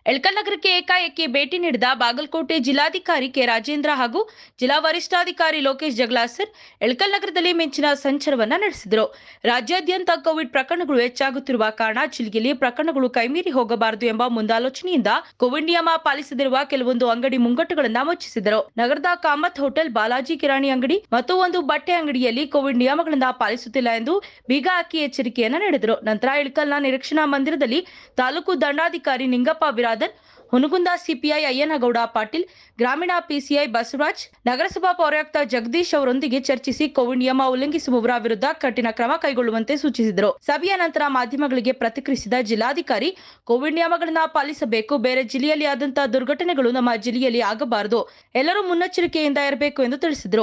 ಎಳ್ಕಲ್ ನಗರಕ್ಕೆ ಏಕಾಏಕಿ ಭೇಟಿ ನೀಡಿದ ಬಾಗಲಕೋಟೆ ಜಿಲ್ಲಾಧಿಕಾರಿ ಕೆ ರಾಜೇಂದ್ರ ಹಾಗೂ ಜಿಲ್ಲಾ ವರಿಷ್ಠಾಧಿಕಾರಿ ಲೋಕೇಶ್ ಜಗ್ಲಾಸರ್ ಎಳ್ಕಲ್ ನಗರದಲ್ಲಿ ಮಿಂಚಿನ ಸಂಚಾರವನ್ನ ನಡೆಸಿದರು ರಾಜ್ಯಾದ್ಯಂತ ಕೋವಿಡ್ ಪ್ರಕರಣಗಳು ಹೆಚ್ಚಾಗುತ್ತಿರುವ ಕಾರಣ ಜಿಲ್ಲೆಯಲ್ಲಿ ಪ್ರಕರಣಗಳು ಕೈಮೀರಿ ಹೋಗಬಾರದು ಎಂಬ ಮುಂದಾಲೋಚನೆಯಿಂದ ಕೋವಿಡ್ ನಿಯಮ ಪಾಲಿಸದಿರುವ ಕೆಲವೊಂದು ಅಂಗಡಿ ಮುಂಗಟ್ಟುಗಳನ್ನ ಮುಚ್ಚಿಸಿದರು ನಗರದ ಕಾಮತ್ ಹೋಟೆಲ್ ಬಾಲಾಜಿ ಕಿರಾಣಿ ಅಂಗಡಿ ಮತ್ತು ಒಂದು ಬಟ್ಟೆ ಅಂಗಡಿಯಲ್ಲಿ ಕೋವಿಡ್ ನಿಯಮಗಳನ್ನ ಪಾಲಿಸುತ್ತಿಲ್ಲ ಎಂದು ಬೀಗ ಹಾಕಿ ಎಚ್ಚರಿಕೆಯನ್ನ ನೀಡಿದರು ನಂತರ ಇಳಕಲ್ನ ನಿರೀಕ್ಷಣಾ ಮಂದಿರದಲ್ಲಿ ತಾಲೂಕು ದಂಡಾಧಿಕಾರಿ ನಿಂಗಪ್ಪ ಬಿರಾದರ್ ಹುನಗುಂದ ಸಿಪಿಐ ಅಯ್ಯನಗೌಡ ಪಾಟೀಲ್ ಗ್ರಾಮೀಣ ಪಿಸಿಐ ಬಸವರಾಜ್ ನಗರಸಭಾ ಪೌರಾಯುಕ್ತ ಜಗದೀಶ್ ಅವರೊಂದಿಗೆ ಚರ್ಚಿಸಿ ಕೋವಿಡ್ ನಿಯಮ ಉಲ್ಲಂಘಿಸುವವರ ವಿರುದ್ಧ ಕಠಿಣ ಕ್ರಮ ಕೈಗೊಳ್ಳುವಂತೆ ಸೂಚಿಸಿದರು ಸಭೆಯ ನಂತರ ಮಾಧ್ಯಮಗಳಿಗೆ ಪ್ರತಿಕ್ರಿಯಿಸಿದ ಜಿಲ್ಲಾಧಿಕಾರಿ ಕೋವಿಡ್ ನಿಯಮಗಳನ್ನ ಪಾಲಿಸಬೇಕು ಬೇರೆ ಜಿಲ್ಲೆಯಲ್ಲಿ ಆದಂತಹ ದುರ್ಘಟನೆಗಳು ನಮ್ಮ ಜಿಲ್ಲೆಯಲ್ಲಿ ಆಗಬಾರದು ಎಲ್ಲರೂ ಮುನ್ನೆಚ್ಚರಿಕೆಯಿಂದ ಇರಬೇಕು ಎಂದು ತಿಳಿಸಿದರು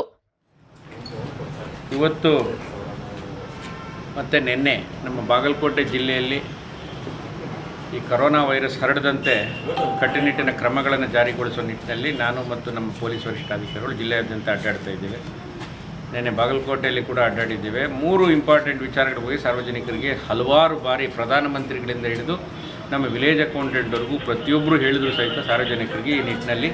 ಇವತ್ತು ಮತ್ತು ನಿನ್ನೆ ನಮ್ಮ ಬಾಗಲಕೋಟೆ ಜಿಲ್ಲೆಯಲ್ಲಿ ಈ ಕರೋನಾ ವೈರಸ್ ಹರಡದಂತೆ ಕಟ್ಟುನಿಟ್ಟಿನ ಕ್ರಮಗಳನ್ನು ಜಾರಿಗೊಳಿಸುವ ನಿಟ್ಟಿನಲ್ಲಿ ನಾನು ಮತ್ತು ನಮ್ಮ ಪೊಲೀಸ್ ವರಿಷ್ಠಾಧಿಕಾರಿಗಳು ಜಿಲ್ಲೆಯಾದ್ಯಂತ ಅಡ್ಡಾಡ್ತಾ ಇದ್ದೇವೆ ನಿನ್ನೆ ಬಾಗಲಕೋಟೆಯಲ್ಲಿ ಕೂಡ ಅಡ್ಡಾಡಿದ್ದೇವೆ ಮೂರು ಇಂಪಾರ್ಟೆಂಟ್ ವಿಚಾರಗಳ ಬಗ್ಗೆ ಸಾರ್ವಜನಿಕರಿಗೆ ಹಲವಾರು ಬಾರಿ ಪ್ರಧಾನಮಂತ್ರಿಗಳಿಂದ ಹಿಡಿದು ನಮ್ಮ ವಿಲೇಜ್ ಅಕೌಂಟೆಂಟ್ವರೆಗೂ ಪ್ರತಿಯೊಬ್ಬರು ಹೇಳಿದ್ರು ಸಹಿತ ಸಾರ್ವಜನಿಕರಿಗೆ ಈ ನಿಟ್ಟಿನಲ್ಲಿ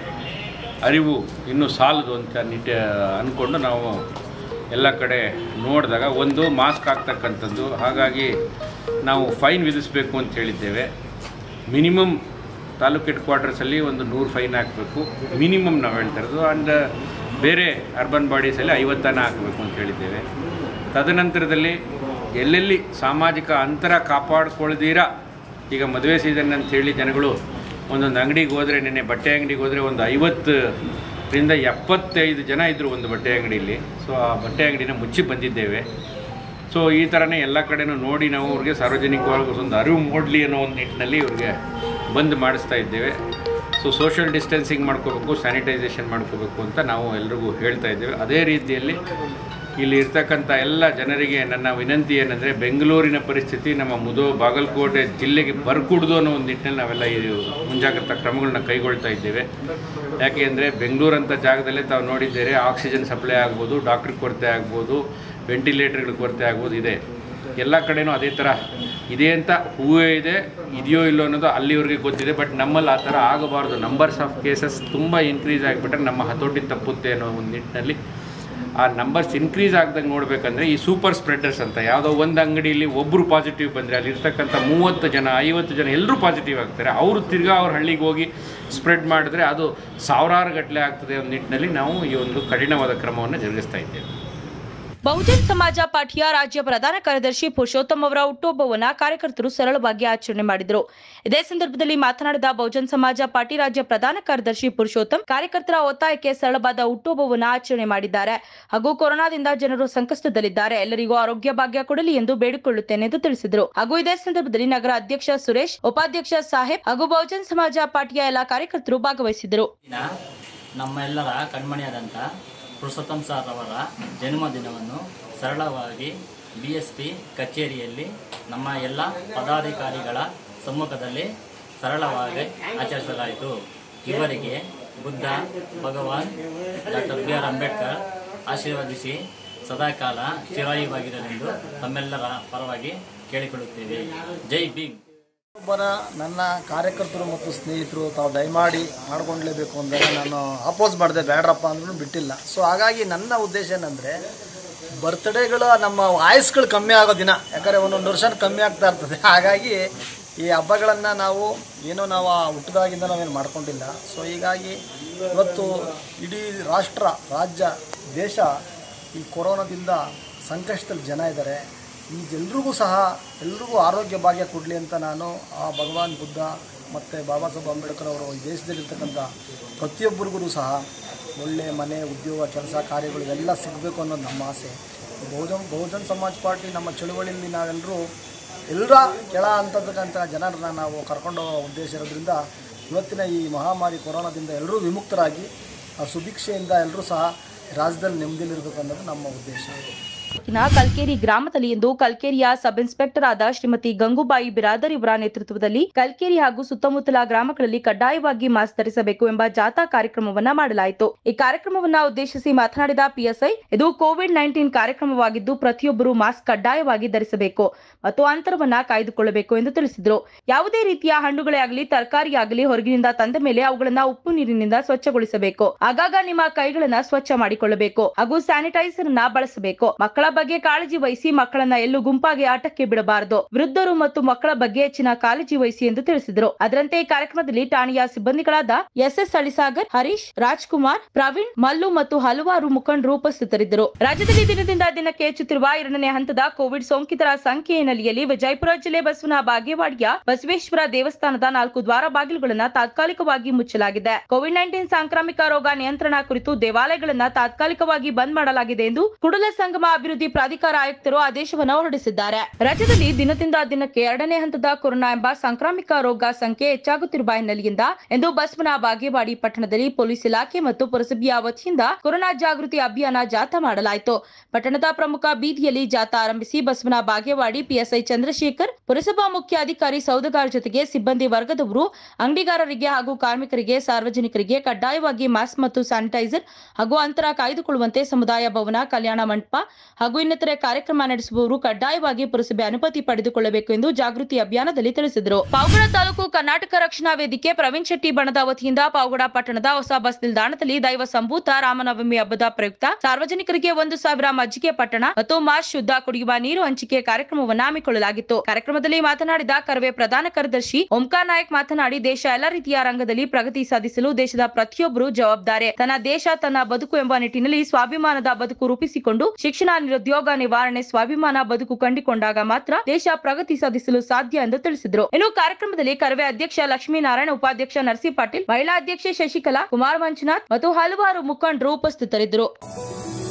ಅರಿವು ಇನ್ನೂ ಸಾಲದು ಅಂತ ನಿಟ್ಟ ಅಂದ್ಕೊಂಡು ನಾವು ಎಲ್ಲ ಕಡೆ ನೋಡಿದಾಗ ಒಂದು ಮಾಸ್ಕ್ ಹಾಕ್ತಕ್ಕಂಥದ್ದು ಹಾಗಾಗಿ ನಾವು ಫೈನ್ ವಿಧಿಸಬೇಕು ಅಂತ ಹೇಳಿದ್ದೇವೆ ಮಿನಿಮಮ್ ತಾಲೂಕು ಹೆಡ್ ಕ್ವಾರ್ಟರ್ಸಲ್ಲಿ ಒಂದು ನೂರು ಫೈನ್ ಹಾಕಬೇಕು ಮಿನಿಮಮ್ ನಾವು ಹೇಳ್ತಾ ಇರೋದು ಆ್ಯಂಡ್ ಬೇರೆ ಅರ್ಬನ್ ಬಾಡೀಸಲ್ಲಿ ಐವತ್ತನ ಹಾಕಬೇಕು ಅಂತ ಹೇಳಿದ್ದೇವೆ ತದನಂತರದಲ್ಲಿ ಎಲ್ಲೆಲ್ಲಿ ಸಾಮಾಜಿಕ ಅಂತರ ಕಾಪಾಡ್ಕೊಳ್ದಿರ ಈಗ ಮದುವೆ ಸೀಸನ್ ಅಂತ ಹೇಳಿ ಜನಗಳು ಒಂದೊಂದು ಅಂಗಡಿಗೆ ಹೋದರೆ ನಿನ್ನೆ ಬಟ್ಟೆ ಅಂಗಡಿಗೆ ಹೋದರೆ ಒಂದು ಐವತ್ತರಿಂದ ಎಪ್ಪತ್ತೈದು ಜನ ಇದ್ದರು ಒಂದು ಬಟ್ಟೆ ಅಂಗಡಿಯಲ್ಲಿ ಸೊ ಆ ಬಟ್ಟೆ ಅಂಗಡಿನ ಮುಚ್ಚಿ ಬಂದಿದ್ದೇವೆ ಸೊ ಈ ಥರನೇ ಎಲ್ಲ ಕಡೆನೂ ನೋಡಿ ನಾವು ಅವ್ರಿಗೆ ಸಾರ್ವಜನಿಕವಾಗಿ ಒಂದು ಅರಿವು ಮೂಡಲಿ ಅನ್ನೋ ಒಂದು ನಿಟ್ಟಿನಲ್ಲಿ ಇವ್ರಿಗೆ ಬಂದ್ ಮಾಡಿಸ್ತಾ ಇದ್ದೇವೆ ಸೊ ಸೋಷಿಯಲ್ ಡಿಸ್ಟೆನ್ಸಿಂಗ್ ಮಾಡ್ಕೋಬೇಕು ಸ್ಯಾನಿಟೈಸೇಷನ್ ಮಾಡ್ಕೋಬೇಕು ಅಂತ ನಾವು ಎಲ್ರಿಗೂ ಹೇಳ್ತಾ ಇದ್ದೇವೆ ಅದೇ ರೀತಿಯಲ್ಲಿ ಇಲ್ಲಿ ಇರ್ತಕ್ಕಂಥ ಎಲ್ಲ ಜನರಿಗೆ ನನ್ನ ವಿನಂತಿ ಏನಂದರೆ ಬೆಂಗಳೂರಿನ ಪರಿಸ್ಥಿತಿ ನಮ್ಮ ಮುದೋ ಬಾಗಲಕೋಟೆ ಜಿಲ್ಲೆಗೆ ಬರ್ಕೂಡ್ದು ಅನ್ನೋ ಒಂದು ನಿಟ್ಟಿನಲ್ಲಿ ನಾವೆಲ್ಲ ಈ ಮುಂಜಾಗ್ರತಾ ಕ್ರಮಗಳನ್ನ ಕೈಗೊಳ್ತಾ ಇದ್ದೇವೆ ಯಾಕೆ ಅಂದರೆ ಬೆಂಗಳೂರಂಥ ಜಾಗದಲ್ಲೇ ತಾವು ನೋಡಿದ್ದೇವೆ ಆಕ್ಸಿಜನ್ ಸಪ್ಲೈ ಆಗ್ಬೋದು ಡಾಕ್ಟ್ರ್ ಕೊರತೆ ಆಗ್ಬೋದು ವೆಂಟಿಲೇಟರ್ಗಳ ಕೊರತೆ ಆಗ್ಬೋದು ಇದೆ ಎಲ್ಲ ಕಡೆನೂ ಅದೇ ಥರ ಇದೆ ಅಂತ ಹೂವೇ ಇದೆ ಇದೆಯೋ ಇಲ್ಲೋ ಅನ್ನೋದು ಅಲ್ಲಿವರೆಗೆ ಗೊತ್ತಿದೆ ಬಟ್ ನಮ್ಮಲ್ಲಿ ಆ ಥರ ಆಗಬಾರ್ದು ನಂಬರ್ಸ್ ಆಫ್ ಕೇಸಸ್ ತುಂಬ ಇನ್ಕ್ರೀಸ್ ಆಗಿಬಿಟ್ರೆ ನಮ್ಮ ಹತೋಟಿ ತಪ್ಪುತ್ತೆ ಅನ್ನೋ ಒಂದು ನಿಟ್ಟಿನಲ್ಲಿ ಆ ನಂಬರ್ಸ್ ಇನ್ಕ್ರೀಸ್ ಆಗ್ದಂಗೆ ನೋಡಬೇಕಂದ್ರೆ ಈ ಸೂಪರ್ ಸ್ಪ್ರೆಡರ್ಸ್ ಅಂತ ಯಾವುದೋ ಒಂದು ಅಂಗಡಿಯಲ್ಲಿ ಒಬ್ಬರು ಪಾಸಿಟಿವ್ ಬಂದರೆ ಅಲ್ಲಿ ಇರ್ತಕ್ಕಂಥ ಮೂವತ್ತು ಜನ ಐವತ್ತು ಜನ ಎಲ್ಲರೂ ಪಾಸಿಟಿವ್ ಆಗ್ತಾರೆ ಅವರು ತಿರ್ಗಾ ಅವ್ರ ಹಳ್ಳಿಗೆ ಹೋಗಿ ಸ್ಪ್ರೆಡ್ ಮಾಡಿದ್ರೆ ಅದು ಸಾವಿರಾರು ಗಟ್ಟಲೆ ಆಗ್ತದೆ ಅನ್ನೋ ನಿಟ್ಟಿನಲ್ಲಿ ನಾವು ಈ ಒಂದು ಕಠಿಣವಾದ ಕ್ರಮವನ್ನು ಜರುಗಿಸ್ತಾ ಇದ್ದೇವೆ ಬಹುಜನ್ ಸಮಾಜ ಪಾರ್ಟಿಯ ರಾಜ್ಯ ಪ್ರಧಾನ ಕಾರ್ಯದರ್ಶಿ ಪುರುಷೋತ್ತಮ್ ಅವರ ಹುಟ್ಟುಹಬ್ಬವನ್ನ ಕಾರ್ಯಕರ್ತರು ಸರಳವಾಗಿ ಆಚರಣೆ ಮಾಡಿದರು ಇದೇ ಸಂದರ್ಭದಲ್ಲಿ ಮಾತನಾಡಿದ ಬಹುಜನ್ ಸಮಾಜ ಪಾರ್ಟಿ ರಾಜ್ಯ ಪ್ರಧಾನ ಕಾರ್ಯದರ್ಶಿ ಪುರುಷೋತ್ತಮ್ ಕಾರ್ಯಕರ್ತರ ಒತ್ತಾಯಕ್ಕೆ ಸರಳವಾದ ಹುಟ್ಟುಹಬ್ಬವನ್ನ ಆಚರಣೆ ಮಾಡಿದ್ದಾರೆ ಹಾಗೂ ಕೊರೋನಾದಿಂದ ಜನರು ಸಂಕಷ್ಟದಲ್ಲಿದ್ದಾರೆ ಎಲ್ಲರಿಗೂ ಆರೋಗ್ಯ ಭಾಗ್ಯ ಕೊಡಲಿ ಎಂದು ಬೇಡಿಕೊಳ್ಳುತ್ತೇನೆ ಎಂದು ತಿಳಿಸಿದರು ಹಾಗೂ ಇದೇ ಸಂದರ್ಭದಲ್ಲಿ ನಗರ ಅಧ್ಯಕ್ಷ ಸುರೇಶ್ ಉಪಾಧ್ಯಕ್ಷ ಸಾಹೇಬ್ ಹಾಗೂ ಬಹುಜನ್ ಸಮಾಜ ಪಾರ್ಟಿಯ ಎಲ್ಲ ಕಾರ್ಯಕರ್ತರು ಭಾಗವಹಿಸಿದರು ದಿನ ನಮ್ಮೆಲ್ಲರ ಕಣ್ಮಣಿಯಾದಂಥ ಪುರುಷೋತ್ತಮ್ ಸರ್ ಅವರ ಜನ್ಮದಿನವನ್ನು ಸರಳವಾಗಿ ಬಿ ಎಸ್ ಪಿ ಕಚೇರಿಯಲ್ಲಿ ನಮ್ಮ ಎಲ್ಲ ಪದಾಧಿಕಾರಿಗಳ ಸಮ್ಮುಖದಲ್ಲಿ ಸರಳವಾಗಿ ಆಚರಿಸಲಾಯಿತು ಇವರಿಗೆ Buddha Bhagwan doctor B R Ambedkar ಆಶೀರ್ವದಿಸಿ ಸದಾಕಾಲ ಚಿರಾಯುವಾಗಿರಲೆಂದು ತಮ್ಮೆಲ್ಲರ ಪರವಾಗಿ ಕೇಳಿಕೊಳ್ಳುತ್ತೇವೆ ಜೈ ಭೀಮ್ ಒಬ್ಬರ ನನ್ನ ಕಾರ್ಯಕರ್ತರು ಮತ್ತು ಸ್ನೇಹಿತರು ತಾವು ದಯಮಾಡಿ ಮಾಡ್ಕೊಂಡ್ಲೇಬೇಕು ಅಂದಾಗ ನಾನು ಅಪೋಸ್ ಮಾಡಿದೆ ಬೇಡ್ರಪ್ಪ ಅಂದ್ರೂ ಬಿಟ್ಟಿಲ್ಲ ಸೊ ಹಾಗಾಗಿ ನನ್ನ ಉದ್ದೇಶ ಏನಂದರೆ ಬರ್ತ್ಡೇಗಳು ನಮ್ಮ ಆಯಸ್ಗಳು ಕಮ್ಮಿ ಆಗೋ ದಿನ ಯಾಕಂದರೆ ಒಂದೊಂದು ವರ್ಷ ಕಮ್ಮಿ ಆಗ್ತಾ ಇರ್ತದೆ ಹಾಗಾಗಿ ಈ ಹಬ್ಬಗಳನ್ನು ನಾವು ಏನೋ ನಾವು ಆ ಹುಟ್ಟಿದಾಗಿಂದ ನಾವೇನು ಮಾಡ್ಕೊಂಡಿಲ್ಲ ಸೊ ಹೀಗಾಗಿ ಇವತ್ತು ಇಡೀ ರಾಷ್ಟ್ರ ರಾಜ್ಯ ದೇಶ ಈ ಕೊರೋನಾದಿಂದ ಸಂಕಷ್ಟದಲ್ಲಿ ಜನ ಇದ್ದಾರೆ ಈ ಎಲ್ರಿಗೂ ಸಹ ಎಲ್ರಿಗೂ ಆರೋಗ್ಯ ಭಾಗ್ಯ ಕೊಡಲಿ ಅಂತ ನಾನು ಆ ಭಗವಾನ್ ಬುದ್ಧ ಮತ್ತು ಬಾಬಾ ಸಾಹೇಬ್ ಅಂಬೇಡ್ಕರ್ ಅವರು ಈ ದೇಶದಲ್ಲಿರ್ತಕ್ಕಂಥ ಪ್ರತಿಯೊಬ್ಬರಿಗೂ ಸಹ ಒಳ್ಳೆಯ ಮನೆ ಉದ್ಯೋಗ ಕೆಲಸ ಕಾರ್ಯಗಳು ಇವೆಲ್ಲ ಸಿಗಬೇಕು ಅನ್ನೋದು ನಮ್ಮ ಆಸೆ ಈ ಬಹುಜನ್ ಬಹುಜನ್ ಸಮಾಜ್ ಪಾರ್ಟಿ ನಮ್ಮ ಚಳುವಳಿಯಲ್ಲಿ ನಾವೆಲ್ಲರೂ ಎಲ್ಲರ ಕೆಳ ಹಂತಕ್ಕಂಥ ಜನರನ್ನ ನಾವು ಕರ್ಕೊಂಡು ಹೋಗೋ ಉದ್ದೇಶ ಇರೋದ್ರಿಂದ ಇವತ್ತಿನ ಈ ಮಹಾಮಾರಿ ಕೊರೋನಾದಿಂದ ಎಲ್ಲರೂ ವಿಮುಕ್ತರಾಗಿ ಆ ಸುಭಿಕ್ಷೆಯಿಂದ ಎಲ್ಲರೂ ಸಹ ರಾಜ್ಯದಲ್ಲಿ ನೆಮ್ಮದಿಲಿರಬೇಕು ಅನ್ನೋದು ನಮ್ಮ ಉದ್ದೇಶ ತಾಲೂಕಿನ ಕಲ್ಕೇರಿ ಗ್ರಾಮದಲ್ಲಿ ಇಂದು ಕಲ್ಕೇರಿಯ ಸಬ್ ಇನ್ಸ್ಪೆಕ್ಟರ್ ಆದ ಶ್ರೀಮತಿ ಗಂಗೂಬಾಯಿ ಬಿರಾದರ್ ಇವರ ನೇತೃತ್ವದಲ್ಲಿ ಕಲ್ಕೇರಿ ಹಾಗೂ ಸುತ್ತಮುತ್ತಲ ಗ್ರಾಮಗಳಲ್ಲಿ ಕಡ್ಡಾಯವಾಗಿ ಮಾಸ್ಕ್ ಧರಿಸಬೇಕು ಎಂಬ ಜಾಥಾ ಕಾರ್ಯಕ್ರಮವನ್ನ ಮಾಡಲಾಯಿತು ಈ ಕಾರ್ಯಕ್ರಮವನ್ನ ಉದ್ದೇಶಿಸಿ ಮಾತನಾಡಿದ ಪಿಎಸ್ಐ ಇದು ಕೋವಿಡ್ ನೈನ್ಟೀನ್ ಕಾರ್ಯಕ್ರಮವಾಗಿದ್ದು ಪ್ರತಿಯೊಬ್ಬರು ಮಾಸ್ಕ್ ಕಡ್ಡಾಯವಾಗಿ ಧರಿಸಬೇಕು ಮತ್ತು ಅಂತರವನ್ನ ಕಾಯ್ದುಕೊಳ್ಳಬೇಕು ಎಂದು ತಿಳಿಸಿದರು ಯಾವುದೇ ರೀತಿಯ ಹಣ್ಣುಗಳೇ ಆಗಲಿ ತರಕಾರಿ ಆಗಲಿ ಹೊರಗಿನಿಂದ ತಂದ ಮೇಲೆ ಅವುಗಳನ್ನ ಉಪ್ಪು ನೀರಿನಿಂದ ಸ್ವಚ್ಛಗೊಳಿಸಬೇಕು ಆಗಾಗ ನಿಮ್ಮ ಕೈಗಳನ್ನ ಸ್ವಚ್ಛ ಮಾಡಿಕೊಳ್ಳಬೇಕು ಹಾಗೂ ಸ್ಯಾನಿಟೈಸರ್ ಅನ್ನ ಬಳಸಬೇಕು ಮಕ್ಕಳ ಬಗ್ಗೆ ಕಾಳಜಿ ವಹಿಸಿ ಮಕ್ಕಳನ್ನ ಎಲ್ಲೂ ಗುಂಪಾಗಿ ಆಟಕ್ಕೆ ಬಿಡಬಾರದು ವೃದ್ಧರು ಮತ್ತು ಮಕ್ಕಳ ಬಗ್ಗೆ ಹೆಚ್ಚಿನ ಕಾಳಜಿ ವಹಿಸಿ ಎಂದು ತಿಳಿಸಿದರು ಅದರಂತೆ ಈ ಕಾರ್ಯಕ್ರಮದಲ್ಲಿ ಠಾಣೆಯ ಸಿಬ್ಬಂದಿಗಳಾದ ಎಸ್ಎಸ್ ಅಳಿಸಾಗರ್ ಹರೀಶ್ ರಾಜ್ಕುಮಾರ್ ಪ್ರವೀಣ್ ಮಲ್ಲು ಮತ್ತು ಹಲವಾರು ಮುಖಂಡರು ಉಪಸ್ಥಿತರಿದ್ದರು ರಾಜ್ಯದಲ್ಲಿ ದಿನದಿಂದ ದಿನಕ್ಕೆ ಹೆಚ್ಚುತ್ತಿರುವ ಎರಡನೇ ಹಂತದ ಕೋವಿಡ್ ಸೋಂಕಿತರ ಸಂಖ್ಯೆ ಹಿನ್ನೆಲೆಯಲ್ಲಿ ವಿಜಯಪುರ ಜಿಲ್ಲೆ ಬಸವನ ಬಾಗೇವಾಡಿಯ ಬಸವೇಶ್ವರ ದೇವಸ್ಥಾನದ ನಾಲ್ಕು ದ್ವಾರ ಬಾಗಿಲುಗಳನ್ನು ತಾತ್ಕಾಲಿಕವಾಗಿ ಮುಚ್ಚಲಾಗಿದೆ ಕೋವಿಡ್ ನೈನ್ಟೀನ್ ಸಾಂಕ್ರಾಮಿಕ ರೋಗ ನಿಯಂತ್ರಣ ಕುರಿತು ದೇವಾಲಯಗಳನ್ನ ತಾತ್ಕಾಲಿಕವಾಗಿ ಬಂದ್ ಮಾಡಲಾಗಿದೆ ಎಂದು ಕುಡಲ ಸಂಗಮ ಅಭಿವೃದ್ಧಿ ಪ್ರಾಧಿಕಾರ ಆಯುಕ್ತರು ಆದೇಶವನ್ನು ಹೊರಡಿಸಿದ್ದಾರೆ ರಾಜ್ಯದಲ್ಲಿ ದಿನದಿಂದ ದಿನಕ್ಕೆ ಎರಡನೇ ಹಂತದ ಕೊರೋನಾ ಎಂಬ ಸಾಂಕ್ರಾಮಿಕ ರೋಗ ಸಂಖ್ಯೆ ಹೆಚ್ಚಾಗುತ್ತಿರುವ ಹಿನ್ನೆಲೆಯಿಂದ ಎಂದು ಬಸವನ ಬಾಗೇವಾಡಿ ಪಟ್ಟಣದಲ್ಲಿ ಪೊಲೀಸ್ ಇಲಾಖೆ ಮತ್ತು ಪುರಸಭೆಯ ವತಿಯಿಂದ ಕೊರೋನಾ ಜಾಗೃತಿ ಅಭಿಯಾನ ಜಾಥಾ ಮಾಡಲಾಯಿತು ಪಟ್ಟಣದ ಪ್ರಮುಖ ಬೀದಿಯಲ್ಲಿ ಜಾಥಾ ಆರಂಭಿಸಿ ಬಸವನ ಬಾಗೇವಾಡಿ ಪಿಎಸ್ಐ ಚಂದ್ರಶೇಖರ್ ಪುರಸಭಾ ಮುಖ್ಯ ಅಧಿಕಾರಿ ಸೌದಗಾರ್ ಜೊತೆಗೆ ಸಿಬ್ಬಂದಿ ವರ್ಗದವರು ಅಂಗಡಿಗಾರರಿಗೆ ಹಾಗೂ ಕಾರ್ಮಿಕರಿಗೆ ಸಾರ್ವಜನಿಕರಿಗೆ ಕಡ್ಡಾಯವಾಗಿ ಮಾಸ್ಕ್ ಮತ್ತು ಸ್ಯಾನಿಟೈಸರ್ ಹಾಗೂ ಅಂತರ ಕಾಯ್ದುಕೊಳ್ಳುವಂತೆ ಸಮುದಾಯ ಭವನ ಕಲ್ಯಾಣ ಮಂಟಪ ಹಾಗೂ ಇನ್ನಿತರೆ ಕಾರ್ಯಕ್ರಮ ನಡೆಸುವವರು ಕಡ್ಡಾಯವಾಗಿ ಪುರಸಭೆ ಅನುಮತಿ ಪಡೆದುಕೊಳ್ಳಬೇಕು ಎಂದು ಜಾಗೃತಿ ಅಭಿಯಾನದಲ್ಲಿ ತಿಳಿಸಿದರು ಪಾವಗಡ ತಾಲೂಕು ಕರ್ನಾಟಕ ರಕ್ಷಣಾ ವೇದಿಕೆ ಪ್ರವೀಣ್ ಶೆಟ್ಟಿ ಬಣದ ವತಿಯಿಂದ ಪಾವಗಡ ಪಟ್ಟಣದ ಹೊಸ ಬಸ್ ನಿಲ್ದಾಣದಲ್ಲಿ ದೈವ ಸಂಭೂತ ರಾಮನವಮಿ ಹಬ್ಬದ ಪ್ರಯುಕ್ತ ಸಾರ್ವಜನಿಕರಿಗೆ ಒಂದು ಸಾವಿರ ಮಜ್ಜಿಗೆ ಪಟ್ಟಣ ಮತ್ತು ಮಾಸ್ ಶುದ್ಧ ಕುಡಿಯುವ ನೀರು ಹಂಚಿಕೆ ಕಾರ್ಯಕ್ರಮವನ್ನು ಹಮ್ಮಿಕೊಳ್ಳಲಾಗಿತ್ತು ಕಾರ್ಯಕ್ರಮದಲ್ಲಿ ಮಾತನಾಡಿದ ಕರವೇ ಪ್ರಧಾನ ಕಾರ್ಯದರ್ಶಿ ಓಂಕಾರ ನಾಯಕ್ ಮಾತನಾಡಿ ದೇಶ ಎಲ್ಲ ರೀತಿಯ ರಂಗದಲ್ಲಿ ಪ್ರಗತಿ ಸಾಧಿಸಲು ದೇಶದ ಪ್ರತಿಯೊಬ್ಬರು ಜವಾಬ್ದಾರಿ ತನ್ನ ದೇಶ ತನ್ನ ಬದುಕು ಎಂಬ ನಿಟ್ಟಿನಲ್ಲಿ ಸ್ವಾಭಿಮಾನದ ಬದುಕು ರೂಪಿಸಿಕೊಂಡು ಶಿಕ್ಷಣ ನಿರುದ್ಯೋಗ ನಿವಾರಣೆ ಸ್ವಾಭಿಮಾನ ಬದುಕು ಕಂಡುಕೊಂಡಾಗ ಮಾತ್ರ ದೇಶ ಪ್ರಗತಿ ಸಾಧಿಸಲು ಸಾಧ್ಯ ಎಂದು ತಿಳಿಸಿದರು ಇನ್ನು ಕಾರ್ಯಕ್ರಮದಲ್ಲಿ ಕರವೇ ಅಧ್ಯಕ್ಷ ಲಕ್ಷ್ಮೀನಾರಾಯಣ ಉಪಾಧ್ಯಕ್ಷ ನರಸಿ ಪಾಟೀಲ್ ಮಹಿಳಾ ಅಧ್ಯಕ್ಷೆ ಶಶಿಕಲಾ ಕುಮಾರ್ ಮಂಜುನಾಥ್ ಮತ್ತು ಹಲವಾರು ಮುಖಂಡರು ಉಪಸ್ಥಿತರಿದ್ದರು